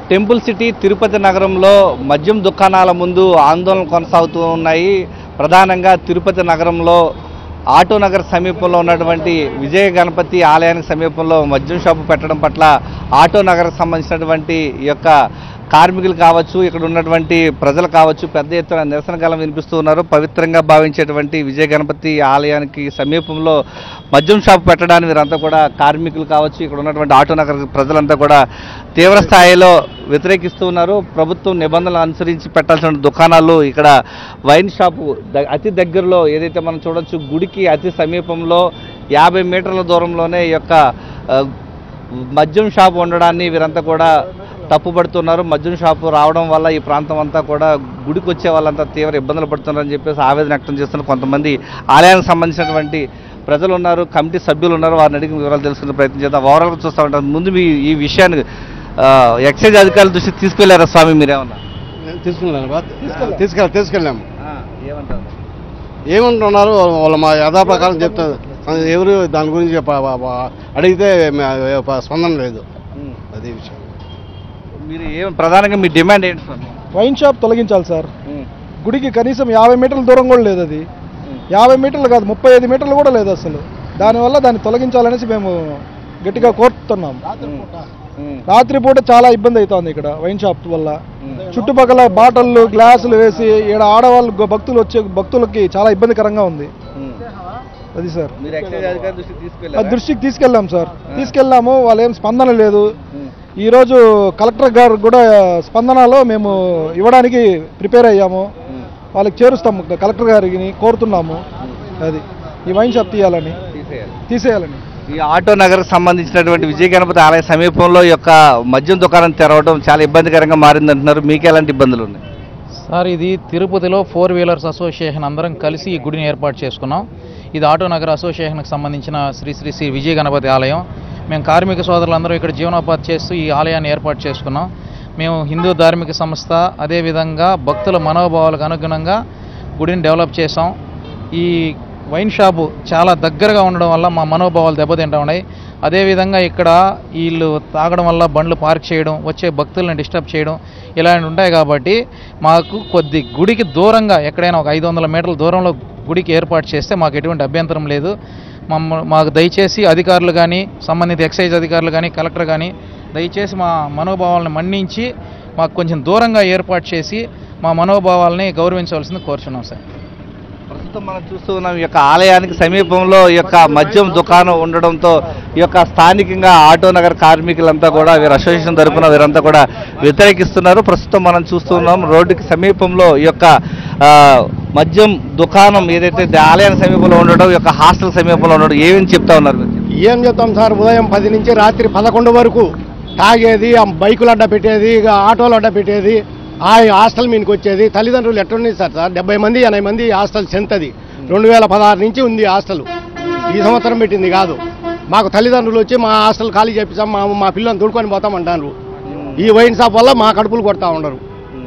Temple city Tirupati నగరంలో మద్యం దుకాణాల ముందు ఆందోళన కొనసాగుతూ ఉన్నాయి ప్రధానంగా తిరుపతి నగరంలో ఆటో నగర్ సమీపంలో ఉన్నటువంటి విజయ గణపతి ఆలయానికి సమీపంలో మద్యం షాపు పెట్టడం పట్ల ఆటో నగర్కి సంబంధించినటువంటి ఈ యొక్క కార్మికులు కావచ్చు ఇక్కడ ఉన్నటువంటి ప్రజలు కావచ్చు పెద్ద ఎత్తున నిరసన గలం వినిపిస్తూ ఉన్నారు పవిత్రంగా భావించేటువంటి విజయ గణపతి ఆలయానికి సమీపంలో మద్యం షాపు పెట్టడానికి వీరంతా కూడా కార్మికులు కావచ్చు ఇక్కడ ఉన్నటువంటి ఆటో నగర్ ప్రజలంతా కూడా తీవ్ర స్థాయిలో వ్యతిరేకిస్తూ ఉన్నారు ప్రభుత్వం నిబంధనలు అనుసరించి పెట్టాల్సిన దుకాణాలు ఇక్కడ వైన్ షాపు ద- అతి దగ్గరలో ఏదైతే మనం చూడొచ్చు గుడికి అతి సమీపంలో యాభై మీటర్ల దూరంలోనే ఈ యొక్క ఆ, మద్యం షాపు ఉండడాన్ని వీరంతా కూడా తప్పుపడుతున్నారు మద్యం షాపు రావడం వల్ల ఈ ప్రాంతం అంతా కూడా గుడికి వచ్చే వాళ్ళంతా తీవ్ర ఇబ్బందులు పడుతున్నారని చెప్పేసి ఆవేదన వ్యక్తం చేస్తున్నారు కొంతమంది ఆలయానికి సంబంధించినటువంటి ప్రజలు ఉన్నారు కమిటీ సభ్యులు ఉన్నారు వారిని అడిగి వివరాలు తెలుసుకునే ప్రయత్నం చేద్దాం ఓవరాల్గా చూస్తూ ఉంటాం ముందు మీ ఈ విషయాన్ని ఆ, ఎక్సైజ్ అధికారుల దృష్టికి తీసుకెళ్లారా స్వామి మీరేమన్నా తీసుకెళ్ళాను బా తీసుకెళ్ళి తీసుకెళ్ళాము ఏమంటారు ఏమంటున్నారు వాళ్ళు మా యథా ప్రకారం చెప్తారు ఎవరు దాని గురించి ప- ప- ప- అడిగితే మే- ప- స్పందన లేదు అదే విషయం మీరు ఏం ప్రధానంగా మీ డిమాండ్ ఏంటి స్వామి వైన్ షాప్ తొలగించాలి సార్ గుడికి కనీసం యాభై మీటర్ల దూరం కూడా లేదు అది యాభై మీటర్లు కాదు ముప్పై ఐదు మీటర్లు కూడా లేదు అసలు దానివల్ల దాన్ని తొలగించాలనేసి మేము గట్టిగా కోరుతున్నాం రాత్రిపూట చాలా ఇబ్బంది అవుతోంది ఇక్కడ వైన్ షాప్ వల్ల చుట్టుపక్కల బాటళ్ళు గ్లాసులు వేసి ఇక్కడ ఆడవాళ్ళు గ- భక్తులు వచ్చే భక్తులకి చాలా ఇబ్బందికరంగా ఉంది అది సార్ మీరు ఎక్సైజ్ అధికారుల దృష్టికి ఆ తీసుకెళ్ళారా దృష్టికి తీసుకెళ్ళాం సార్ తీసుకెళ్ళాము వాళ్ళు ఏం స్పందన లేదు ఈరోజు కలెక్టర్ గారు కూడా స్పందనలో మేము ఇవ్వడానికి ప్రిపేర్ అయ్యాము వాళ్ళకి చేరుస్తాము కలెక్టర్ గారికి కోరుతున్నాము అది ఈ వైన్ షాప్ తీయాలని తీసేయాలి తీసేయాలని ఈ ఆటో నగర్ సంబంధించినటువంటి విజయ గణపతి ఆలయ సమీపంలో ఈ యొక్క మద్యం దుకాణం తెరవడం చాలా ఇబ్బందికరంగా మారింది అంటున్నారు మీకు ఎలాంటి ఇబ్బందులు ఉన్నాయి సార్ ఇది తిరుపతిలో ఫోర్ వీలర్స్ అసోసియేషన్ అందరం కలిసి ఈ గుడిని ఏర్పాటు చేసుకున్నాం ఇది ఆటో నగర్ అసోసియేషన్కి సంబంధించిన శ్రీ శ్రీ శ్రీ విజయ గణపతి ఆలయం మేము కార్మిక సోదరులందరూ ఇక్కడ జీవనోపాధి చేస్తూ ఈ ఆలయాన్ని ఏర్పాటు చేసుకున్నాం మేము హిందూ ధార్మిక సంస్థ అదేవిధంగా భక్తుల మనోభావాలకు అనుగుణంగా గుడిని డెవలప్ చేసాం ఈ వైన్ షాపు చాలా దగ్గరగా ఉండడం వల్ల మా మనోభావాలు దెబ్బతింటా ఉన్నాయి అదేవిధంగా ఇక్కడ వీళ్ళు తాగడం వల్ల బండ్లు పార్క్ చేయడం వచ్చే భక్తులను డిస్టర్బ్ చేయడం ఇలాంటివి ఉంటాయి కాబట్టి మాకు కొద్ది గుడికి దూరంగా ఎక్కడైనా ఒక ఐదు వందల మీటర్ల దూరంలో గుడికి ఏర్పాటు చేస్తే మాకు ఎటువంటి అభ్యంతరం లేదు మమ్మ మాకు దయచేసి అధికారులు కానీ సంబంధిత ఎక్సైజ్ అధికారులు కానీ కలెక్టర్ కానీ దయచేసి మా మనోభావాలను మన్నించి మాకు కొంచెం దూరంగా ఏర్పాటు చేసి మా మనోభావాలని గౌరవించవలసింది కోరుచున్నాం సార్ ప్రస్తుతం మనం చూస్తూ ఉన్నాం ఈ యొక్క ఆలయానికి సమీపంలో ఈ యొక్క మద్యం దుకాణం ఉండడంతో ఈ యొక్క స్థానికంగా ఆటో నగర్ కార్మికులంతా కూడా వీరు అసోసియేషన్ తరపున వీరంతా కూడా వ్యతిరేకిస్తున్నారు ప్రస్తుతం మనం చూస్తూ ఉన్నాం రోడ్డుకి సమీపంలో ఈ యొక్క ఆ, మద్యం దుకాణం ఏదైతే ద- ఆలయానికి సమీపంలో ఉండడం ఈ యొక్క హాస్టల్ సమీపంలో ఉండడం ఏమేమి చెప్తా ఉన్నారు మీరు? ఏం చెప్తాం సార్ ఉదయం పది నుంచి రాత్రి పదకొండు వరకు తాగేది ఆ బైకులు అడ్డ పెట్టేది ఇక ఆటోలు అడ్డ పెట్టేది ఆ హాస్టల్ మీదకి వచ్చేది తల్లిదండ్రులు ఎట్లుంది సార్ సార్ డెబ్బై మంది ఎనభై మంది హాస్టల్ చెంతది రెండు వేల పదహారు నుంచి ఉంది హాస్టల్ ఈ సంవత్సరం పెట్టింది కాదు మాకు తల్లిదండ్రులు వచ్చి మా హాస్టల్ ఖాళీ చేపిస్తాం మా మా పిల్లల్ని తోడుకొని పోతామంటారు ఈ వైన్ షాప్ వల్ల మా కడుపులు కొడతా ఉండరు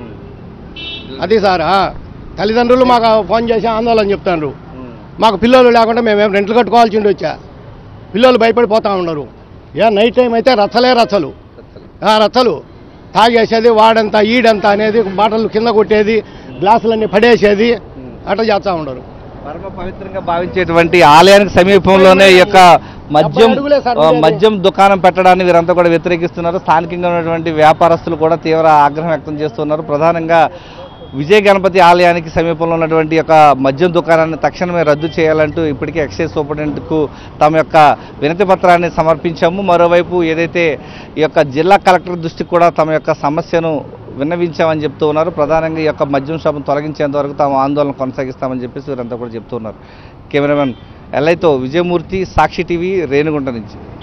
అది సార్ ఆ. తల్లిదండ్రులు మాకు ఫోన్ చేసి ఆందోళన చెప్తాండ్రు మాకు పిల్లలు లేకుండా మేమేం రెంట్లు కట్టుకోవాల్సి వచ్చా పిల్లలు భయపడిపోతా ఉండరు ఏ నైట్ టైం అయితే రచ్చలే రచ్చలు ఆ రచ్చలు తాగేసేది వాడంతా ఈడంతా అనేది బాటలు కింద కొట్టేది గ్లాసులన్నీ పడేసేది అట్లా చేస్తూ ఉండరు పరమ పవిత్రంగా భావించేటువంటి ఆలయానికి సమీపంలోనే ఈ యొక్క మద్యం డెబ్బై అడుగులే సార్ ఆ, ఉండేది. మద్యం దుకాణం పెట్టడాన్ని వీరంతా కూడా వ్యతిరేకిస్తున్నారు స్థానికంగా ఉన్నటువంటి వ్యాపారస్తులు కూడా తీవ్ర ఆగ్రహం వ్యక్తం చేస్తున్నారు ప్రధానంగా విజయ గణపతి ఆలయానికి సమీపంలో ఉన్నటువంటి యొక్క మద్యం దుకాణాన్ని తక్షణమే రద్దు చేయాలంటూ ఇప్పటికే ఎక్సైజ్ సూపరింటెండెంట్కు తమ యొక్క వినతి పత్రాన్ని సమర్పించాము మరోవైపు ఏదైతే ఈ యొక్క జిల్లా కలెక్టర్ దృష్టికి కూడా తమ యొక్క సమస్యను విన్నవించామని చెప్తూ ఉన్నారు ప్రధానంగా ఈ యొక్క మద్యం షాపును తొలగించేంత వరకు తాము ఆందోళన కొనసాగిస్తామని చెప్పేసి వీరంతా కూడా చెప్తూ ఉన్నారు కెమెరామెన్ ఎల్ఐతో విజయమూర్తి సాక్షి టీవీ రేణుగుంట నుంచి